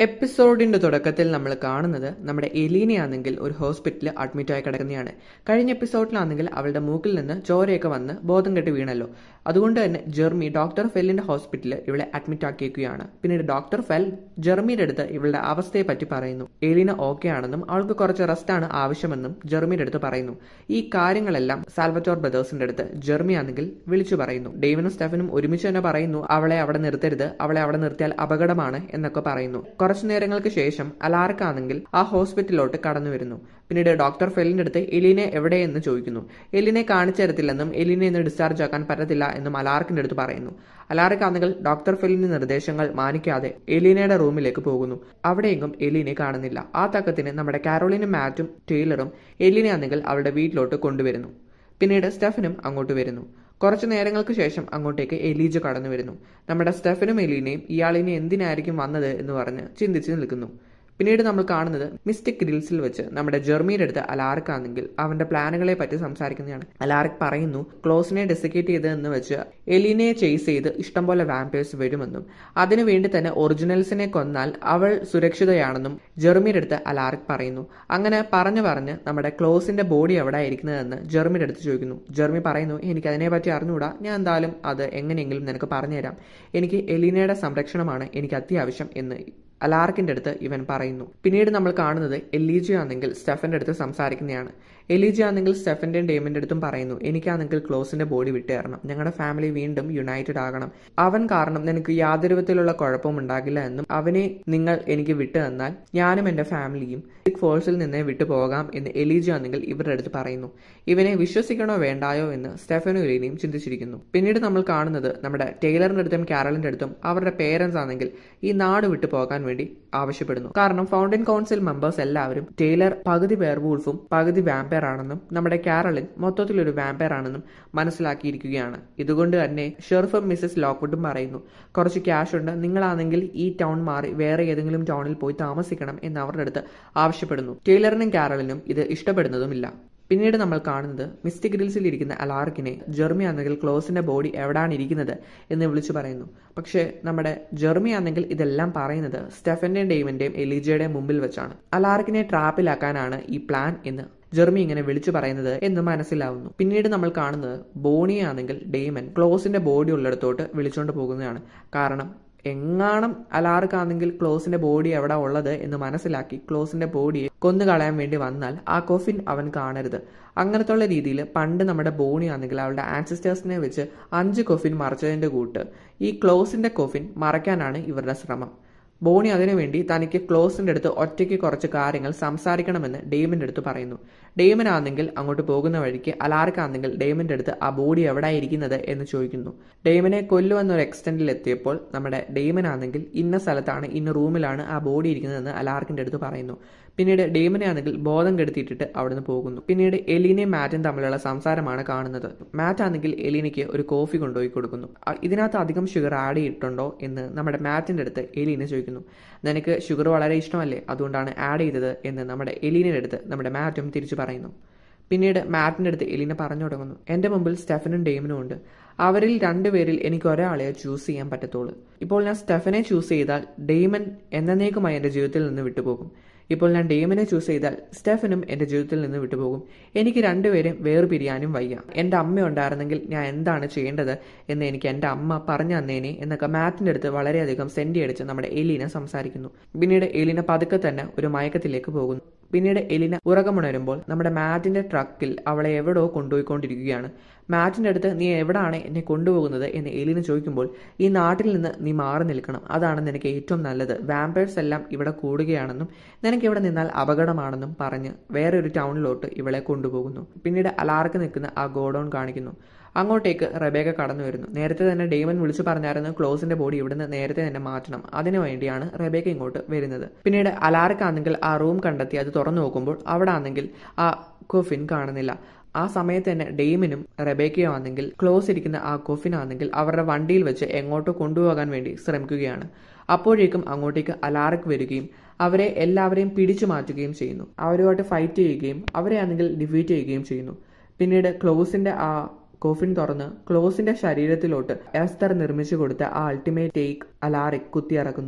എപ്പിസോഡിന്റെ തുടക്കത്തിൽ നമ്മൾ കാണുന്നത് നമ്മുടെ എലീനയാണെങ്കിൽ ഒരു ഹോസ്പിറ്റലിൽ അഡ്മിറ്റ് ആയി കിടക്കുന്നതാണ് കഴിഞ്ഞ എപ്പിസോഡിലാണെങ്കിൽ അവളുടെ മൂക്കിൽ നിന്ന് ചോരയൊക്കെ വന്ന് ബോധം കെട്ട് വീണല്ലോ അതുകൊണ്ട് തന്നെ ജെർമി ഡോക്ടർ ഫെല്ലിന്റെ ഹോസ്പിറ്റലിൽ ഇവളെ അഡ്മിറ്റ് ആക്കിയേക്കുകയാണ് പിന്നീട് ഡോക്ടർ ഫെൽ ജെർമിയുടെ അടുത്ത് ഇവളുടെ അവസ്ഥയെ പറ്റി പറയുന്നു എലീന ഓക്കെ ആണെന്നും അവൾക്ക് കുറച്ച് റെസ്റ്റ് ആണ് ആവശ്യമെന്നും ജെർമിയുടെ അടുത്ത് പറയുന്നു ഈ കാര്യങ്ങളെല്ലാം സാൽവറ്റോർ ബ്രദേഴ്സിന്റെ അടുത്ത് ജെർമി ആണെങ്കിൽ വിളിച്ചു പറയുന്നു ഡേവിനും സ്റ്റെഫനും ഒരുമിച്ച് തന്നെ പറയുന്നു അവളെ അവിടെ നിർത്തരുത് അവളെ അവിടെ നിർത്തിയാൽ അപകടമാണ് എന്നൊക്കെ പറയുന്നു കുറച്ചു നേരങ്ങൾക്ക് ശേഷം അലാർക്കാണെങ്കിൽ ആ ഹോസ്പിറ്റലിലോട്ട് കടന്നു വരുന്നു പിന്നീട് ഡോക്ടർ ഫെലിന്റെ അടുത്ത് എലീനെ എവിടെയെന്ന് ചോദിക്കുന്നു എലിനെ കാണിച്ചു തരത്തില്ലെന്നും എലിനെ ഇന്ന് ഡിസ്ചാർജ് ആക്കാൻ പറ്റത്തില്ല എന്നും അലാർക്കിന്റെ അടുത്ത് പറയുന്നു അലാർക്ക് ആണെങ്കിൽ ഡോക്ടർ ഫെലിന്റെ നിർദ്ദേശങ്ങൾ മാനിക്കാതെ എലീനയുടെ റൂമിലേക്ക് പോകുന്നു അവിടെയെങ്കും എലീനെ കാണുന്നില്ല ആ തക്കത്തിന് നമ്മുടെ കാരോളിനും മാറ്റും ടെയ്ലറും എലീനെ ആണെങ്കിൽ അവളുടെ വീട്ടിലോട്ട് കൊണ്ടുവരുന്നു പിന്നീട് സ്റ്റെഫനും അങ്ങോട്ട് വരുന്നു കുറച്ചു നേരങ്ങൾക്ക് ശേഷം അങ്ങോട്ടേക്ക് എലീജ കടന്നു വരുന്നു നമ്മുടെ സ്റ്റെഫനും എലീനയും ഇയാളിനെ എന്തിനായിരിക്കും വന്നത് എന്ന് പറഞ്ഞ് ചിന്തിച്ച് നിൽക്കുന്നു പിന്നീട് നമ്മൾ കാണുന്നത് മിസ്റ്റിക് ഗ്രിൽസിൽ വെച്ച് നമ്മുടെ ജെർമിയുടെ അടുത്ത് അലാർക്ക് ആണെങ്കിൽ അവന്റെ പ്ലാനുകളെ പറ്റി സംസാരിക്കുന്നതാണ് അലാർക്ക് പറയുന്നു ക്ലോസിനെ ഡെസിക്കേറ്റ് ചെയ്തതെന്ന് വെച്ച് എലീനയെ ചേസ് ചെയ്ത് ഇഷ്ടംപോലെ വാമ്പേഴ്സ് വരുമെന്നും അതിനുവേണ്ടി തന്നെ ഒറിജിനൽസിനെ കൊന്നാൽ അവൾ സുരക്ഷിതയാണെന്നും ജെർമിയുടെ അടുത്ത് അലാർക്ക് പറയുന്നു അങ്ങനെ പറഞ്ഞു പറഞ്ഞ് നമ്മുടെ ക്ലോസിന്റെ ബോഡി എവിടെ ഇരിക്കുന്നതെന്ന് ജെർമിയുടെ അടുത്ത് ചോദിക്കുന്നു ജെർമി പറയുന്നു എനിക്ക് അതിനെപ്പറ്റി അറിഞ്ഞുകൂടാ ഞാൻ എന്തായാലും അത് എങ്ങനെയെങ്കിലും നിനക്ക് പറഞ്ഞുതരാം എനിക്ക് എലീനയുടെ സംരക്ഷണമാണ് എനിക്ക് അത്യാവശ്യം എന്ന് അലാർക്കിന്റെ അടുത്ത് ഇവൻ പറയുന്നു പിന്നീട് നമ്മൾ കാണുന്നത് എലീജി ആണെങ്കിൽ സ്റ്റെഫന്റെ അടുത്ത് സംസാരിക്കുന്നതാണ് എലീജി ആണെങ്കിൽ സ്റ്റെഫന്റെയും ഡേമിന്റെ അടുത്തും പറയുന്നു എനിക്കാണെങ്കിൽ ക്ലോസിന്റെ ബോഡി വിട്ടു തരണം ഞങ്ങളുടെ ഫാമിലി വീണ്ടും യുണൈറ്റഡ് ആകണം അവൻ കാരണം നിനക്ക് യാതൊരു വിധത്തിലുള്ള കുഴപ്പവും ഉണ്ടാകില്ല എന്നും അവനെ നിങ്ങൾ എനിക്ക് വിട്ടു തന്നാൽ ഞാനും എന്റെ ഫാമിലിയും ബിഗ് ഫോഴ്സിൽ നിന്ന് വിട്ടു പോകാം എന്ന് എലീജി ആണെങ്കിൽ ഇവരുടെ അടുത്ത് പറയുന്നു ഇവനെ വിശ്വസിക്കണോ വേണ്ടായോ എന്ന് സ്റ്റെഫനും എലീനയും ചിന്തിച്ചിരിക്കുന്നു പിന്നീട് നമ്മൾ കാണുന്നത് നമ്മുടെ ടൈലറിന്റെ അടുത്തും കാരലിന്റെ അടുത്തും അവരുടെ പേരൻസ് ആണെങ്കിൽ ഈ നാട് വിട്ടു പോകാൻ വേണ്ടി ആവശ്യപ്പെടുന്നു കാരണം ഫൗണ്ടൻ കൗൺസിൽ മെമ്പേഴ്സ് എല്ലാവരും ടൈലർ പകുതി വേർവൂൾഫും പകുതി വാമ്പയർ ആണെന്നും നമ്മുടെ കാരളിൻ മൊത്തത്തിൽ ഒരു വാമ്പയർ ആണെന്നും മനസ്സിലാക്കിയിരിക്കുകയാണ് ഇതുകൊണ്ട് തന്നെ ഷെർഫും മിസ്സസ് ലോക്ക്വുഡും പറയുന്നു കുറച്ച് ക്യാഷ് ഉണ്ട് നിങ്ങളാണെങ്കിൽ ഈ ടൗൺ മാറി വേറെ ഏതെങ്കിലും ടൗണിൽ പോയി താമസിക്കണം എന്ന് അവരുടെ അടുത്ത് ആവശ്യപ്പെടുന്നു ടൈലറിനും കാരളിനും ഇത് ഇഷ്ടപ്പെടുന്നതുമില്ല പിന്നീട് നമ്മൾ കാണുന്നത് മിസ്റ്റിക് ഗ്രിൽസിൽ ഇരിക്കുന്ന അലാർക്കിനെ ജെർമി ആണെങ്കിൽ ക്ലോസിന്റെ ബോഡി എവിടാണ് ഇരിക്കുന്നത് എന്ന് വിളിച്ചു പറയുന്നു പക്ഷേ നമ്മുടെ ജെർമി ആണെങ്കിൽ ഇതെല്ലാം പറയുന്നത് സ്റ്റെഫന്റെയും ഡെയ്മന്റെയും എലിജയുടെയും മുമ്പിൽ വെച്ചാണ് അലാർക്കിനെ ട്രാപ്പിലാക്കാനാണ് ഈ പ്ലാൻ എന്ന് ജെർമി ഇങ്ങനെ വിളിച്ചു പറയുന്നത് എന്ന് മനസ്സിലാവുന്നു പിന്നീട് നമ്മൾ കാണുന്നത് ബോണിയെ ആണെങ്കിൽ ഡെയ്മൻ ക്ലോസിന്റെ ബോഡി ഉള്ളിടത്തോട്ട് വിളിച്ചുകൊണ്ട് പോകുന്നതാണ് കാരണം എങ്ങാണം അലാർക്കാണെങ്കിൽ ക്ലോസിന്റെ ബോഡി എവിടെ ഉള്ളത് എന്ന് മനസ്സിലാക്കി ക്ലോസിന്റെ ബോഡിയെ കൊന്നു കളയാൻ വേണ്ടി വന്നാൽ ആ കൊഫിൻ അവൻ കാണരുത് അങ്ങനത്തുള്ള രീതിയിൽ പണ്ട് നമ്മുടെ ബോണി ആണെങ്കിൽ അവളുടെ ആൻസിസ്റ്റേഴ്സിനെ വെച്ച് അഞ്ച് കൊഫിൻ മറച്ചതിന്റെ കൂട്ട് ഈ ക്ലോസിന്റെ കൊഫിൻ മറയ്ക്കാനാണ് ഇവരുടെ ശ്രമം ബോണി അതിനുവേണ്ടി തനിക്ക് ക്ലോസിന്റെ അടുത്ത് ഒറ്റയ്ക്ക് കുറച്ച് കാര്യങ്ങൾ സംസാരിക്കണമെന്ന് ഡെയ്മിന്റെ അടുത്ത് പറയുന്നു ഡെയ്മൻ ആണെങ്കിൽ അങ്ങോട്ട് പോകുന്ന വഴിക്ക് അലാർക്കാണെങ്കിൽ ഡെയ്മിന്റെ അടുത്ത് ആ ബോഡി എവിടെ ഇരിക്കുന്നത് എന്ന് ചോദിക്കുന്നു ഡെയ്മനെ കൊല്ലുമെന്നൊരു എക്സ്റ്റൻഡിൽ എത്തിയപ്പോൾ നമ്മുടെ ഡെയ്മൻ ആണെങ്കിൽ ഇന്ന സ്ഥലത്താണ് ഇന്ന റൂമിലാണ് ആ ബോഡി ഇരിക്കുന്നതെന്ന് അലാർക്കിന്റെ അടുത്ത് പറയുന്നു പിന്നീട് ഡെയ്മനെ ആണെങ്കിൽ ബോധം കെടുത്തിയിട്ടിട്ട് അവിടുന്ന് പോകുന്നു പിന്നീട് എലീനയും മാറ്റും തമ്മിലുള്ള സംസാരമാണ് കാണുന്നത് മാറ്റ് ആണെങ്കിൽ എലീനയ്ക്ക് ഒരു കോഫി കൊണ്ടുപോയി കൊടുക്കുന്നു ഇതിനകത്ത് അധികം ഷുഗർ ആഡ് ചെയ്തിട്ടുണ്ടോ എന്ന് നമ്മുടെ മാറ്റിന്റെ അടുത്ത് എലീന ചോദിക്കുന്നു നിനക്ക് ഷുഗർ വളരെ ഇഷ്ടമല്ലേ അതുകൊണ്ടാണ് ആഡ് ചെയ്തത് എന്ന് നമ്മുടെ എലീനയുടെ അടുത്ത് നമ്മുടെ മാറ്റും തിരിച്ചു പറയുന്നു പിന്നീട് മാറ്റിന്റെ അടുത്ത് എലീന പറഞ്ഞു തുടങ്ങുന്നു എന്റെ മുമ്പിൽ സ്റ്റെഫനും ഡെയ്മനും ഉണ്ട് അവരിൽ രണ്ടുപേരിൽ എനിക്ക് ഒരാളെ ചൂസ് ചെയ്യാൻ പറ്റത്തുള്ളൂ ഇപ്പോൾ ഞാൻ സ്റ്റെഫനെ ചൂസ് ചെയ്താൽ ഡെയ്മൻ എന്നേക്കുമായി എൻ്റെ ജീവിതത്തിൽ നിന്ന് വിട്ടുപോകും ഇപ്പോൾ ഞാൻ ഡെയ്മനെ ചൂസ് ചെയ്താൽ സ്റ്റെഫനും എൻ്റെ ജീവിതത്തിൽ നിന്ന് വിട്ടുപോകും എനിക്ക് രണ്ടുപേരും വേർപിരിയാനും വയ്യ എൻ്റെ അമ്മ ഉണ്ടായിരുന്നെങ്കിൽ ഞാൻ എന്താണ് ചെയ്യേണ്ടത് എന്ന് എനിക്ക് എൻ്റെ അമ്മ പറഞ്ഞു തന്നേനെ എന്നൊക്കെ മാറ്റിൻ്റെ അടുത്ത് വളരെയധികം സെൻറ്റി അടിച്ച് നമ്മുടെ എലീന സംസാരിക്കുന്നു പിന്നീട് എലീന പതുക്കെ തന്നെ ഒരു മയക്കത്തിലേക്ക് പോകുന്നു പിന്നീട് എലിന ഉറക്കമുണരുമ്പോൾ നമ്മുടെ മാറ്റിന്റെ ട്രക്കിൽ അവളെ എവിടോ കൊണ്ടുപോയിക്കൊണ്ടിരിക്കുകയാണ് മാറ്റിന്റെ അടുത്ത് നീ എവിടാണ് എന്നെ കൊണ്ടുപോകുന്നത് എന്ന് എലിന ചോദിക്കുമ്പോൾ ഈ നാട്ടിൽ നിന്ന് നീ മാറി നിൽക്കണം അതാണ് നിനക്ക് ഏറ്റവും നല്ലത് വാമ്പേഴ്സ് എല്ലാം ഇവിടെ കൂടുകയാണെന്നും നിനക്ക് ഇവിടെ നിന്നാൽ അപകടമാണെന്നും പറഞ്ഞ് വേറെ ഒരു ടൗണിലോട്ട് ഇവളെ കൊണ്ടുപോകുന്നു പിന്നീട് അലാർക്ക് നിൽക്കുന്ന ആ ഗോഡൌൺ കാണിക്കുന്നു അങ്ങോട്ടേക്ക് റബേക്ക കടന്നു വരുന്നു നേരത്തെ തന്നെ ഡെയ്മൻ വിളിച്ചു പറഞ്ഞായിരുന്നു ക്ലോസിന്റെ ബോഡി ഇവിടുന്ന് നേരത്തെ തന്നെ മാറ്റണം അതിനു വേണ്ടിയാണ് റബേക്ക ഇങ്ങോട്ട് വരുന്നത് പിന്നീട് അലാർക്കാണെങ്കിൽ ആ റൂം കണ്ടെത്തി അത് തുറന്നു നോക്കുമ്പോൾ അവിടെ ആണെങ്കിൽ ആ കൊഫിൻ കാണുന്നില്ല ആ സമയത്ത് തന്നെ ഡെയ്മിനും റബേക്കയോ ആണെങ്കിൽ ക്ലോസ് ഇരിക്കുന്ന ആ കൊഫിനാണെങ്കിൽ അവരുടെ വണ്ടിയിൽ വെച്ച് എങ്ങോട്ടോ കൊണ്ടുപോകാൻ വേണ്ടി ശ്രമിക്കുകയാണ് അപ്പോഴേക്കും അങ്ങോട്ടേക്ക് അലാർക്ക് വരികയും അവരെ എല്ലാവരെയും പിടിച്ചു മാറ്റുകയും ചെയ്യുന്നു അവരുമായിട്ട് ഫൈറ്റ് ചെയ്യുകയും അവരെ ആണെങ്കിൽ ഡിഫീറ്റ് ചെയ്യുകയും ചെയ്യുന്നു പിന്നീട് ക്ലോസിന്റെ ആ കോഫിൻ തുറന്ന് ക്ലോസിന്റെ ശരീരത്തിലോട്ട് എസ്തർ നിർമ്മിച്ചു കൊടുത്ത ആ അൾട്ടിമേറ്റ് ടേക്ക് അലാറിക് കുത്തിയിറക്കുന്നു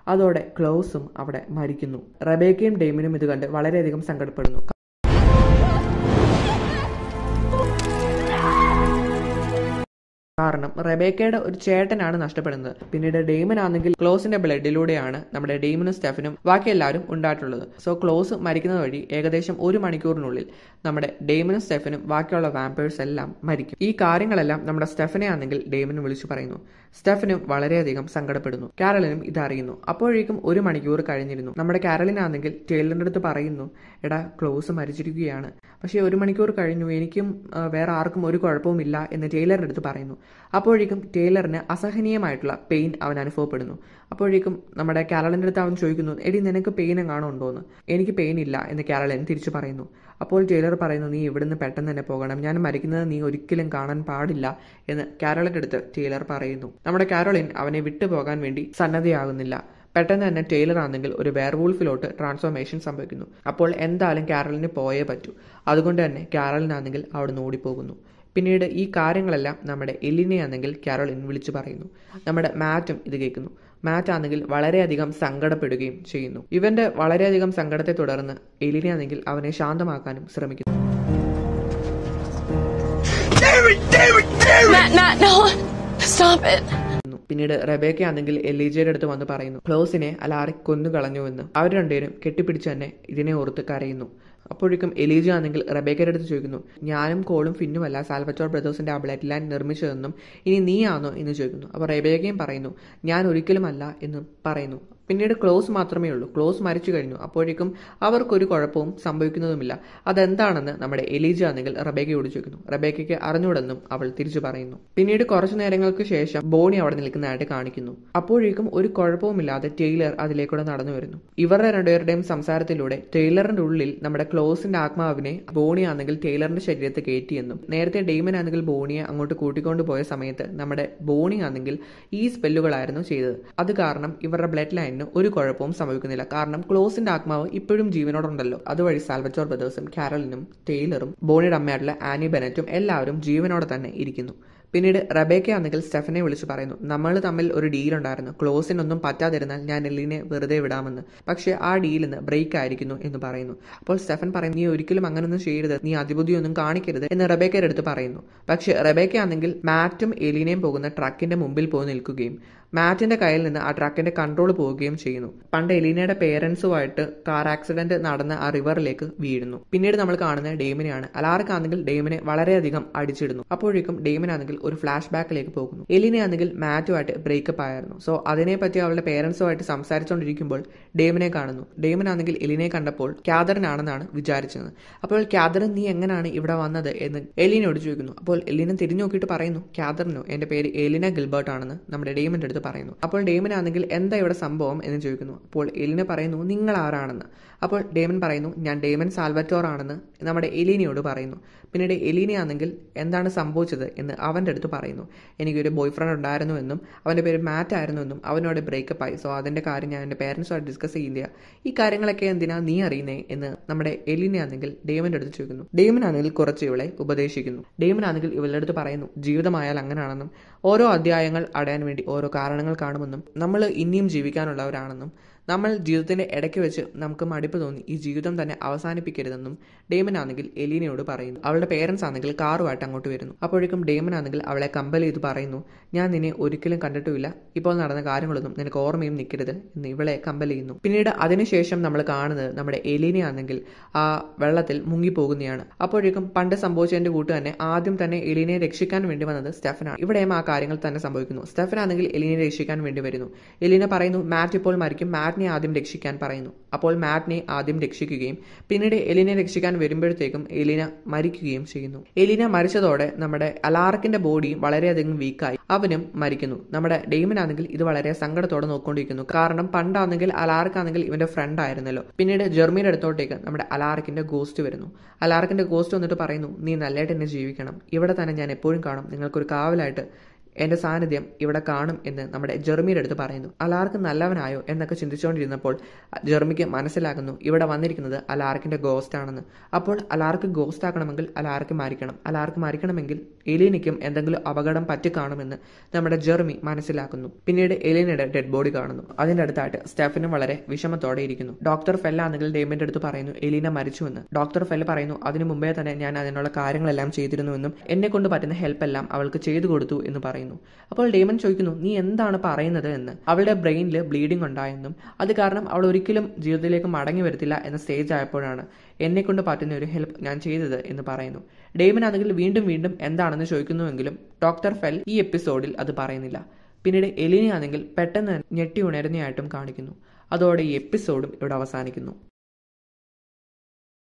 അതോടെ ക്ലോസും അവിടെ മരിക്കുന്നു റബേക്കയും ഡെയ്മിനും ഇത് കണ്ട് വളരെയധികം സങ്കടപ്പെടുന്നു കാരണം റെബേക്കയുടെ ഒരു ചേട്ടനാണ് നഷ്ടപ്പെടുന്നത് പിന്നീട് ഡെയ്മൻ ആണെങ്കിൽ ക്ലോസിന്റെ ബ്ലഡിലൂടെയാണ് നമ്മുടെ ഡെയ്മനും സ്റ്റെഫനും ബാക്കി എല്ലാവരും ഉണ്ടായിട്ടുള്ളത് സോ ക്ലോസ് മരിക്കുന്നത് വഴി ഏകദേശം ഒരു മണിക്കൂറിനുള്ളിൽ നമ്മുടെ ഡെയ്മനും സ്റ്റെഫനും ബാക്കിയുള്ള വാമ്പേഴ്സ് എല്ലാം മരിക്കും ഈ കാര്യങ്ങളെല്ലാം നമ്മുടെ സ്റ്റെഫനെ ആണെങ്കിൽ ഡെയ്മനും വിളിച്ചു പറയുന്നു സ്റ്റെഫനും വളരെയധികം സങ്കടപ്പെടുന്നു കാരലിനും ഇതറിയുന്നു അപ്പോഴേക്കും ഒരു മണിക്കൂർ കഴിഞ്ഞിരുന്നു നമ്മുടെ കാരലിനാണെങ്കിൽ ടൈലറിന്റെ അടുത്ത് പറയുന്നു എടാ ക്ലോസ് മരിച്ചിരിക്കുകയാണ് പക്ഷേ ഒരു മണിക്കൂർ കഴിഞ്ഞു എനിക്കും വേറെ ആർക്കും ഒരു കുഴപ്പവുമില്ല എന്ന് ടൈലറിന്റെ അടുത്ത് പറയുന്നു അപ്പോഴേക്കും ടൈലറിന് അസഹനീയമായിട്ടുള്ള പെയിൻ അവൻ അനുഭവപ്പെടുന്നു അപ്പോഴേക്കും നമ്മുടെ കാരളിൻ്റെ അടുത്ത് അവൻ ചോദിക്കുന്നു എടി നിനക്ക് പെയിൻ എങ്ങാണോ ഉണ്ടോ എന്ന് എനിക്ക് പെയിൻ ഇല്ല എന്ന് കാരളൻ തിരിച്ചു പറയുന്നു അപ്പോൾ ടൈലർ പറയുന്നു നീ ഇവിടുന്ന് പെട്ടെന്ന് തന്നെ പോകണം ഞാൻ മരിക്കുന്നത് നീ ഒരിക്കലും കാണാൻ പാടില്ല എന്ന് കാരോളിൻ്റെ അടുത്ത് ടൈലർ പറയുന്നു നമ്മുടെ കാരോളിൻ അവനെ വിട്ടുപോകാൻ വേണ്ടി സന്നദ്ധയാകുന്നില്ല പെട്ടെന്ന് തന്നെ ടൈലർ ആണെങ്കിൽ ഒരു വെയർവൂൾഫിലോട്ട് ട്രാൻസ്ഫോർമേഷൻ സംഭവിക്കുന്നു അപ്പോൾ എന്തായാലും കാരലിന് പോയേ പറ്റൂ അതുകൊണ്ട് തന്നെ കാരലിനാണെങ്കിൽ അവിടുന്ന് ഓടിപ്പോകുന്നു പിന്നീട് ഈ കാര്യങ്ങളെല്ലാം നമ്മുടെ എലിനെ ആണെങ്കിൽ കാരോളിൻ വിളിച്ചു പറയുന്നു നമ്മുടെ മാറ്റും ഇത് കേൾക്കുന്നു മാറ്റ് ആണെങ്കിൽ വളരെയധികം സങ്കടപ്പെടുകയും ചെയ്യുന്നു ഇവന്റെ വളരെയധികം സങ്കടത്തെ തുടർന്ന് എലിനെ ആണെങ്കിൽ അവനെ ശാന്തമാക്കാനും ശ്രമിക്കുന്നു Matt, Matt, no. Stop it. പിന്നീട് റബേക്ക ആണെങ്കിൽ എലീജയുടെ അടുത്ത് വന്ന് പറയുന്നു ക്ലോസിനെ അലാറി കൊന്നു കളഞ്ഞുവെന്ന് അവർ രണ്ടുപേരും കെട്ടിപ്പിടിച്ച് തന്നെ ഇതിനെ ഓർത്ത് കരയുന്നു അപ്പോഴേക്കും എലീജ ആണെങ്കിൽ റബേക്കയുടെ അടുത്ത് ചോദിക്കുന്നു ഞാനും കോളും ഫിന്നുമല്ല സാൽവറ്റോർ ബ്രദേഴ്സിന്റെ ആ ബ്ലഡ് ലൈൻ നിർമ്മിച്ചതെന്നും ഇനി നീയാണോ എന്ന് ചോദിക്കുന്നു അപ്പോൾ റബേക്കയും പറയുന്നു ഞാൻ ഒരിക്കലുമല്ല എന്ന് പറയുന്നു പിന്നീട് ക്ലോസ് മാത്രമേ ഉള്ളൂ ക്ലോസ് മരിച്ചു കഴിഞ്ഞു അപ്പോഴേക്കും അവർക്കൊരു കുഴപ്പവും സംഭവിക്കുന്നതുമില്ല അതെന്താണെന്ന് നമ്മുടെ എലീജ ആണെങ്കിൽ റബേക്കയോട് ചോദിക്കുന്നു റബേക്കയ്ക്ക് അറിഞ്ഞൂടെന്നും അവൾ തിരിച്ചു പറയുന്നു പിന്നീട് കുറച്ചു നേരങ്ങൾക്ക് ശേഷം ബോണി അവിടെ നിൽക്കുന്നതായിട്ട് കാണിക്കുന്നു അപ്പോഴേക്കും ഒരു കുഴപ്പവുമില്ലാതെ ടൈലർ അതിലേക്കൂടെ നടന്നു വരുന്നു ഇവരുടെ രണ്ടുപേരുടെയും സംസാരത്തിലൂടെ ടൈലറിന്റെ ഉള്ളിൽ നമ്മുടെ ക്ലോസിന്റെ ആത്മാവിനെ ബോണി ആണെങ്കിൽ ടൈലറിന്റെ ശരീരത്തെ കയറ്റിയെന്നും നേരത്തെ ഡെയ്മൻ ആണെങ്കിൽ ബോണിയെ അങ്ങോട്ട് കൂട്ടിക്കൊണ്ടു പോയ സമയത്ത് നമ്മുടെ ബോണി ആണെങ്കിൽ ഈ സ്പെല്ലുകളായിരുന്നു ചെയ്തത് അത് കാരണം ഇവരുടെ ബ്ലഡ് ലൈനിന് ഒരു കുഴപ്പവും സംഭവിക്കുന്നില്ല കാരണം ക്ലോസിന്റെ ആത്മാവ് ഇപ്പോഴും ജീവനോടുണ്ടല്ലോ അതുവഴി സാൽവറ്റോർ ബ്രദേഴ്സും കാരലിനും ടൈലറും ബോണിയുടെ അമ്മയായിട്ടുള്ള ആനി ബെനറ്റും എല്ലാവരും ജീവനോടെ തന്നെ ഇരിക്കുന്നു പിന്നീട് റബേക്ക ആണെങ്കിൽ സ്റ്റെഫനെ വിളിച്ച് പറയുന്നു നമ്മൾ തമ്മിൽ ഒരു ഡീൽ ഉണ്ടായിരുന്നു ക്ലോസിനൊന്നും പറ്റാതിരുന്നാൽ ഞാൻ എല്ലിനെ വെറുതെ വിടാമെന്ന് പക്ഷേ ആ ഡീൽ ഇന്ന് ബ്രേക്ക് ആയിരിക്കുന്നു എന്ന് പറയുന്നു അപ്പോൾ സ്റ്റെഫൻ പറയുന്നു നീ ഒരിക്കലും അങ്ങനൊന്നും ചെയ്യരുത് നീ അതിബുദ്ധിയൊന്നും കാണിക്കരുത് എന്ന് റബേക്കയുടെ അടുത്ത് പറയുന്നു പക്ഷേ റബേക്ക ആണെങ്കിൽ മാറ്റും എലീനയും പോകുന്ന ട്രക്കിന്റെ മുമ്പിൽ പോയി നിൽക്കുകയും മാറ്റിന്റെ കയ്യിൽ നിന്ന് ആ ട്രക്കിന്റെ കൺട്രോൾ പോവുകയും ചെയ്യുന്നു പണ്ട് എലീനയുടെ പേരൻസുമായിട്ട് കാർ ആക്സിഡന്റ് നടന്ന ആ റിവറിലേക്ക് വീഴുന്നു പിന്നീട് നമ്മൾ കാണുന്ന ഡെയ്മിനെയാണ് അലാർക്കാണെങ്കിൽ ഡെയ്മിനെ വളരെയധികം അടിച്ചിടുന്നു അപ്പോഴേക്കും ഡെയ്മിനാണെങ്കിൽ ഒരു ഫ്ലാഷ് ബാക്കിലേക്ക് പോകുന്നു എലീനെ ആണെങ്കിൽ മാറ്റുമായിട്ട് ബ്രേക്കപ്പ് ആയിരുന്നു സോ അതിനെപ്പറ്റി അവളുടെ പേരൻസുമായിട്ട് സംസാരിച്ചുകൊണ്ടിരിക്കുമ്പോൾ ഡെയ്മിനെ കാണുന്നു ഡെയ്മിനാണെങ്കിൽ എലിനെ കണ്ടപ്പോൾ ക്യാദറിനാണെന്നാണ് വിചാരിച്ചത് അപ്പോൾ ക്യാദറിൻ നീ എങ്ങനെയാണ് ഇവിടെ വന്നത് എന്ന് എലീനോട് ചോദിക്കുന്നു അപ്പോൾ എലീന തിരിഞ്ഞു നോക്കിയിട്ട് പറയുന്നു ക്യാദറിനോ എന്റെ പേര് എലിന ഗിൽബർട്ട് ആണെന്ന് നമ്മുടെ ഡെയ്മിന്റെ അടുത്ത് പറയുന്നു അപ്പോൾ ഡെയ്മൻ ആണെങ്കിൽ എന്താ ഇവിടെ സംഭവം എന്ന് ചോദിക്കുന്നു അപ്പോൾ എലിന പറയുന്നു നിങ്ങൾ ആരാണെന്ന് അപ്പോൾ ഡേമൻ പറയുന്നു ഞാൻ ഡേമൻ സാൽവറ്റോർ ആണെന്ന് നമ്മുടെ എലീനയോട് പറയുന്നു പിന്നീട് എലീന ആണെങ്കിൽ എന്താണ് സംഭവിച്ചത് എന്ന് അവൻ്റെ അടുത്ത് പറയുന്നു എനിക്കൊരു ബോയ് ഫ്രണ്ട് ഉണ്ടായിരുന്നു എന്നും അവൻ്റെ പേര് മാറ്റ് ആയിരുന്നു എന്നും അവനോട് ബ്രേക്കപ്പ് ആയി സോ അതിൻ്റെ കാര്യം ഞാൻ എൻ്റെ പേരൻസുമായിട്ട് ഡിസ്കസ് ചെയ്യില്ല ഈ കാര്യങ്ങളൊക്കെ എന്തിനാ നീ അറിയുന്നേ എന്ന് നമ്മുടെ എലീന ആണെങ്കിൽ ഡേമൻ്റെ അടുത്ത് ചോദിക്കുന്നു ഡേമൻ ആണെങ്കിൽ കുറച്ച് ഇവളെ ഉപദേശിക്കുന്നു ഡേമൻ ആണെങ്കിൽ ഇവളുടെ അടുത്ത് പറയുന്നു ജീവിതമായാൽ അങ്ങനെയാണെന്നും ഓരോ അധ്യായങ്ങൾ അടയാൻ വേണ്ടി ഓരോ കാരണങ്ങൾ കാണുമെന്നും നമ്മൾ ഇനിയും ജീവിക്കാനുള്ളവരാണെന്നും നമ്മൾ ജീവിതത്തിന്റെ ഇടയ്ക്ക് വെച്ച് നമുക്ക് മടുപ്പ് തോന്നി ഈ ജീവിതം തന്നെ അവസാനിപ്പിക്കരുതെന്നും ഡേമൻ ആണെങ്കിൽ എലീനയോട് പറയുന്നു അവളുടെ പേരൻസ് ആണെങ്കിൽ കാറുമായിട്ട് അങ്ങോട്ട് വരുന്നു അപ്പോഴേക്കും ഡേമൻ ആണെങ്കിൽ അവളെ കമ്പൽ ചെയ്ത് പറയുന്നു ഞാൻ നിന്നെ ഒരിക്കലും കണ്ടിട്ടുമില്ല ഇപ്പോൾ നടന്ന കാര്യങ്ങളൊന്നും നിനക്ക് ഓർമ്മയും നിൽക്കരുത് എന്ന് ഇവളെ കമ്പൽ ചെയ്യുന്നു പിന്നീട് അതിനുശേഷം നമ്മൾ കാണുന്നത് നമ്മുടെ എലീന ആണെങ്കിൽ ആ വെള്ളത്തിൽ മുങ്ങിപ്പോകുന്നതാണ് അപ്പോഴേക്കും പണ്ട് സംഭവിച്ചതിന്റെ കൂട്ട് തന്നെ ആദ്യം തന്നെ എലീനയെ രക്ഷിക്കാൻ വേണ്ടി വന്നത് സ്റ്റെഫനാണ് ഇവിടെയും ആ കാര്യങ്ങൾ തന്നെ സംഭവിക്കുന്നു സ്റ്റെഫൻ ആണെങ്കിൽ എലീനയെ രക്ഷിക്കാൻ വേണ്ടി വരുന്നു എലീന പറയുന്നു മാറ്റ് ഇപ്പോൾ മരിക്കും മാറ്റിനെ ആദ്യം രക്ഷിക്കാൻ പറയുന്നു അപ്പോൾ മാറ്റിനെ ആദ്യം രക്ഷിക്കുകയും പിന്നീട് എലീനെ രക്ഷിക്കാൻ വരുമ്പോഴത്തേക്കും എലീന മരിക്കുകയും ചെയ്യുന്നു എലീന മരിച്ചതോടെ നമ്മുടെ അലാർക്കിന്റെ ബോഡിയും വളരെയധികം വീക്കായി അവനും മരിക്കുന്നു നമ്മുടെ ഡെയ്മൻ ആണെങ്കിൽ ഇത് വളരെ സങ്കടത്തോടെ നോക്കിക്കൊണ്ടിരിക്കുന്നു കാരണം പണ്ടാണെങ്കിൽ അലാർക്കാണെങ്കിൽ ഇവന്റെ ഫ്രണ്ട് ആയിരുന്നല്ലോ പിന്നീട് ജർമ്മനിയുടെ അടുത്തോട്ടേക്ക് നമ്മുടെ അലാർക്കിന്റെ ഗോസ്റ്റ് വരുന്നു അലാർക്കിന്റെ ഗോസ്റ്റ് വന്നിട്ട് പറയുന്നു നീ നല്ലതായിട്ട് എന്നെ ജീവിക്കണം ഇവിടെ തന്നെ ഞാൻ എപ്പോഴും കാണും നിങ്ങൾക്കൊരു കാവലായിട്ട് എന്റെ സാന്നിധ്യം ഇവിടെ കാണും എന്ന് നമ്മുടെ ജെർമിയുടെ അടുത്ത് പറയുന്നു അലാർക്ക് നല്ലവനായോ എന്നൊക്കെ ചിന്തിച്ചുകൊണ്ടിരുന്നപ്പോൾ ജെർമിക്ക് മനസ്സിലാകുന്നു ഇവിടെ വന്നിരിക്കുന്നത് അലാർക്കിന്റെ ഗോസ്റ്റ് ആണെന്ന് അപ്പോൾ അലാർക്ക് ഗോസ്റ്റ് ആക്കണമെങ്കിൽ അലാർക്ക് മരിക്കണം അലാർക്ക് മരിക്കണമെങ്കിൽ എലീനയ്ക്കും എന്തെങ്കിലും അപകടം പറ്റിക്കാണുമെന്ന് നമ്മുടെ ജെർമി മനസ്സിലാക്കുന്നു പിന്നീട് എലീനയുടെ ഡെഡ് ബോഡി കാണുന്നു അതിന്റെ അടുത്തായിട്ട് സ്റ്റെഫനും വളരെ വിഷമത്തോടെ ഇരിക്കുന്നു ഡോക്ടർ ഫെല്ല ആണെങ്കിൽ ഡേമിന്റെ അടുത്ത് പറയുന്നു എലീന മരിച്ചുവെന്ന് ഡോക്ടർ ഫെല്ല പറയുന്നു അതിനു മുമ്പേ തന്നെ ഞാൻ അതിനുള്ള കാര്യങ്ങളെല്ലാം ചെയ്തിരുന്നുവെന്നും എന്നെ കൊണ്ട് പറ്റുന്ന ഹെൽപ്പ് എല്ലാം അവൾക്ക് ചെയ്തു കൊടുത്തു എന്ന് പറയുന്നു അപ്പോൾ ഡേമൻ ചോദിക്കുന്നു നീ എന്താണ് പറയുന്നത് എന്ന് അവളുടെ ബ്രെയിനിൽ ബ്ലീഡിംഗ് ഉണ്ടായെന്നും അത് കാരണം അവൾ ഒരിക്കലും ജീവിതത്തിലേക്ക് മടങ്ങി വരത്തില്ല എന്ന സ്റ്റേജ് ആയപ്പോഴാണ് എന്നെ കൊണ്ട് പറ്റുന്ന ഒരു ഹെൽപ്പ് ഞാൻ ചെയ്തത് എന്ന് പറയുന്നു ഡേമൻ ആണെങ്കിൽ വീണ്ടും വീണ്ടും എന്താണെന്ന് ചോദിക്കുന്നുവെങ്കിലും ഡോക്ടർ ഫെൽ ഈ എപ്പിസോഡിൽ അത് പറയുന്നില്ല പിന്നീട് എലിനെ ആണെങ്കിൽ പെട്ടെന്ന് ഞെട്ടി ഉണരുന്നതായിട്ടും കാണിക്കുന്നു അതോടെ ഈ എപ്പിസോഡും ഇവിടെ അവസാനിക്കുന്നു